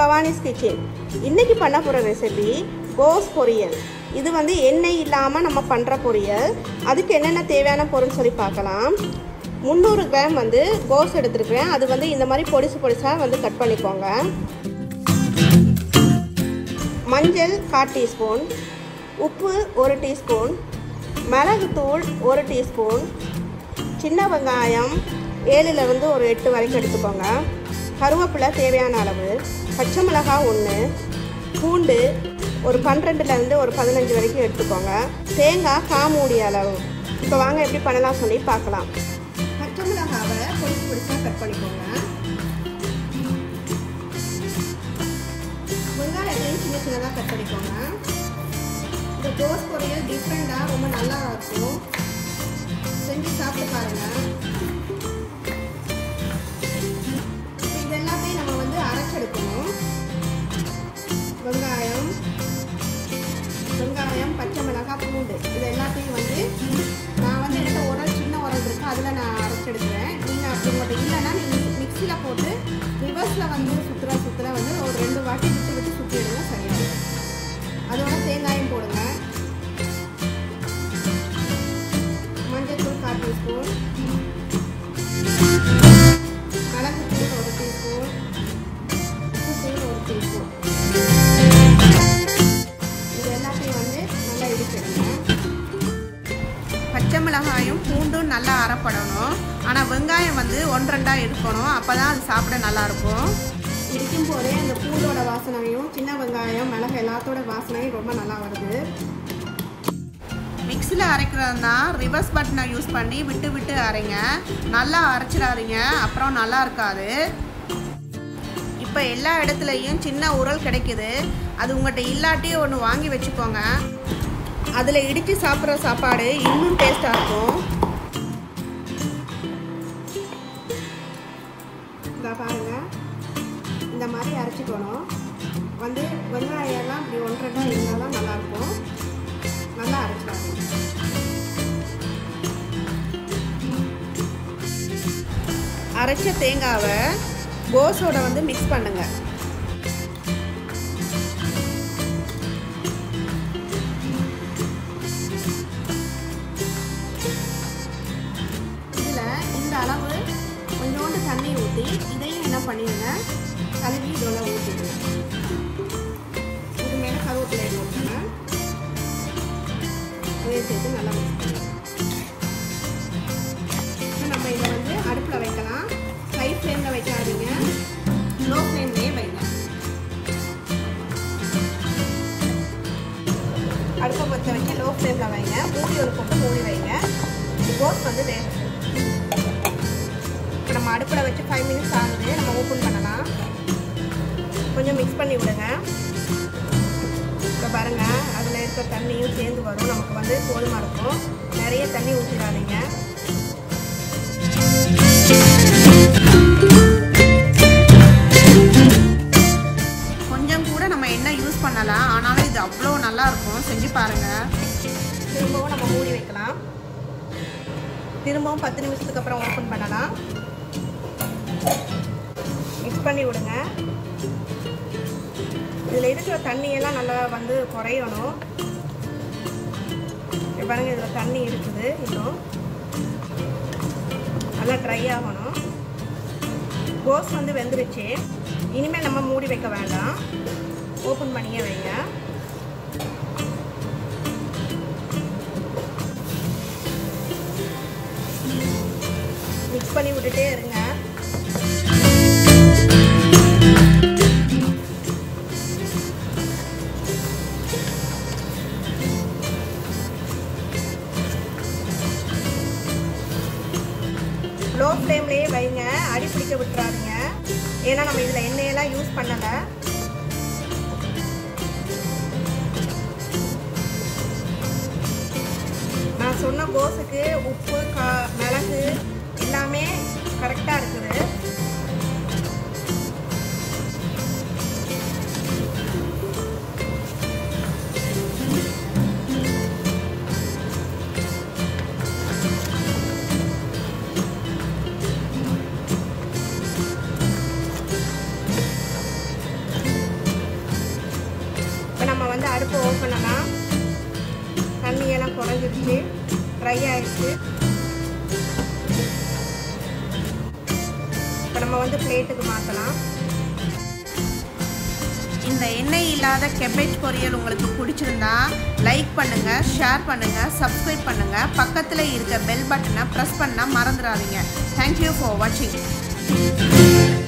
பவானிஸ் kitchen இன்றைக்கி பண்ண போகிற ரெசிபி கோஸ் பொரியல் இது வந்து எண்ணெய் இல்லாமல் நம்ம பண்ணுற பொரியல் அதுக்கு என்னென்ன தேவையான பொருள் சொல்லி பார்க்கலாம் முந்நூறு கிராம் வந்து கோஸ் எடுத்துருக்கிறேன் அது வந்து இந்த மாதிரி பொடிசு பொடிசாக வந்து கட் பண்ணிக்கோங்க மஞ்சள் கால் டீஸ்பூன் உப்பு ஒரு டீஸ்பூன் மிளகுத்தூள் ஒரு டீஸ்பூன் சின்ன வெங்காயம் ஏழுலேருந்து ஒரு எட்டு வரைக்கும் எடுத்துக்கோங்க கருவேப்பிலை தேவையான அளவு பச்சை மிளகாய் ஒன்று பூண்டு ஒரு பன்னிரெண்டுலேருந்து ஒரு பதினஞ்சு வரைக்கும் எடுத்துக்கோங்க தேங்காய் காமூடி அளவு இப்போ வாங்க எப்படி பண்ணலாம் சொல்லி பார்க்கலாம் பச்சை மிளகாவை பொடிசு பொடிசாக கட் பண்ணிக்கோங்க வெங்காயத்தையும் சின்ன சின்னதாக கட் பண்ணிக்கோங்க இந்த கோஸ் பொரியல் டிஃப்ரெண்ட்டாக ரொம்ப நல்லா இருக்கும் செஞ்சு சாப்பிட்டு பாருங்கள் இது எல்லாத்தையும் நம்ம வந்து அரைச்செடுக்கணும் வெங்காயம் வெங்காயம் பச்சை மிளகாய் பூண்டு இது எல்லாத்தையும் வந்து நான் வந்து என்கிட்ட உரல் சின்ன உரல் இருக்கு அதில் நான் அரைச்செடுக்கிறேன் நீங்கள் அப்படி உங்கள்கிட்ட இல்லைன்னா நீங்கள் மிக்சியில் போட்டு ரிவர்ஸில் வந்து சுற்றுற சுற்றுற வந்து ஒரு ரெண்டு வாட்டி விட்டு விட்டு சுற்றிடுங்க சரியாகும் அதோட தேங்காயும் போடுங்க மஞ்சள் கால் டீஸ்பூன் மிளகுத்தூள் ஒரு டீஸ்பூன் உப்புத்தூள் ஒரு டீஸ்பூன் இது எல்லாத்தையும் வந்து நல்லா இடிச்சிடுங்க பச்சை மிளகாயும் பூண்டும் நல்லா அரைப்படணும் ஆனால் வெங்காயம் வந்து ஒன்றரெண்டாக இருக்கணும் அப்போ தான் அது சாப்பிட நல்லாயிருக்கும் இடிக்கும் போதே அந்த பூண்டோட வாசனையும் சின்ன வெங்காயம் மிளகு எல்லாத்தோட வாசனையும் ரொம்ப நல்லா வருது மிக்சியில் அரைக்கிறதுனா ரிவர்ஸ் பட்டனை யூஸ் பண்ணி விட்டு விட்டு அரைங்க நல்லா அரைச்சிடாதீங்க அப்புறம் நல்லா இருக்காது இப்போ எல்லா இடத்துலையும் சின்ன உரல் கிடைக்குது அது உங்கள்கிட்ட இல்லாட்டி ஒன்று வாங்கி வச்சுக்கோங்க அதில் இடித்து சாப்பிட்ற சாப்பாடு இன்னும் டேஸ்ட்டாக இருக்கும் இதை பாருங்கள் இந்த மாதிரி அரைச்சிக்கணும் வந்து வெங்காயம் எல்லாம் இப்படி ஒன்றரை இருந்தால் தான் நல்லாயிருக்கும் நல்லா அரைச்சிக்காங்க அரைச்ச தேங்காவை கோஸோட வந்து மிக்ஸ் பண்ணுங்க இதில் இந்த அளவு கொஞ்சோண்டு தண்ணி ஊற்றி இதையும் என்ன பண்ணிடுங்க கழுவி இதோட ஊற்றிடுங்க இது மேலே கருவேப்பிலை போட்டுங்க அதையும் சேர்த்து நல்லா மிக்ஸ் பண்ணுங்க இப்போ நம்ம இதை வந்து அடுப்பில் வைக்கலாம் ஹை ஃப்ளேமில் வைக்காதீங்க லோ ஃப்ளேம்லேயே வைங்க அடுப்பை பற்ற வச்சு லோ ஃப்ளேமில் வைங்க மூடி ஒரு போட்டு மூடி வைங்க கோஸ் வந்து வேகட்டும் இப்போ நம்ம அடுப்பில் வச்சு ஃபைவ் மினிட்ஸ் ஆகுது நம்ம ஓப்பன் பண்ணலாம் கொஞ்சம் மிக்ஸ் பண்ணி விடுங்க இப்போ பாருங்கள் அதில் இருக்க தண்ணியும் சேர்ந்து வரும் நமக்கு வந்து போதுமாக இருக்கும் நிறைய தண்ணி ஊற்றிடாதீங்க கொஞ்சம் கூட நம்ம எண்ணெய் யூஸ் பண்ணலாம் ஆனாலும் இது அவ்வளோ நல்லா இருக்கும் செஞ்சு பாருங்கள் திரும்பவும் நம்ம மூடி வைக்கலாம் திரும்பவும் பத்து நிமிஷத்துக்கு அப்புறம் ஓப்பன் பண்ணலாம் மிக்ஸ் பண்ணி விடுங்க இதில் இருக்கிற தண்ணியெல்லாம் நல்லா வந்து குறையணும் பாருங்கள் இதில் தண்ணி இருக்குது இன்னும் நல்லா ட்ரை ஆகணும் கோஸ் வந்து வெந்துருச்சு இனிமேல் நம்ம மூடி வைக்க வேண்டாம் ஓப்பன் பண்ணியே வைங்க மிக்ஸ் பண்ணி விட்டுட்டே இருங்க லோ ஃப்ளேம்லேயே வைங்க அடி பிடிக்க விட்டுறாதீங்க ஏன்னா நம்ம இதில் எண்ணெயெல்லாம் யூஸ் பண்ணலை நான் சொன்ன கோஸுக்கு உப்பு கா மிளகு எல்லாமே கரெக்டாக இருக்குது அடுப்பு ஓப்பன் பண்ணலாம் தண்ணியெல்லாம் குறைஞ்சிருச்சு ட்ரை ஆயிடுச்சு இப்போ நம்ம வந்து பிளேட்டுக்கு மாற்றலாம் இந்த எண்ணெய் இல்லாத கெபேஜ் பொரியல் உங்களுக்கு பிடிச்சிருந்தா லைக் பண்ணுங்கள் ஷேர் பண்ணுங்கள் சப்ஸ்கிரைப் பண்ணுங்கள் பக்கத்தில் இருக்க பெல் பட்டனை ப்ரெஸ் பண்ணால் மறந்துடாதீங்க தேங்க்யூ ஃபார் வாட்சிங்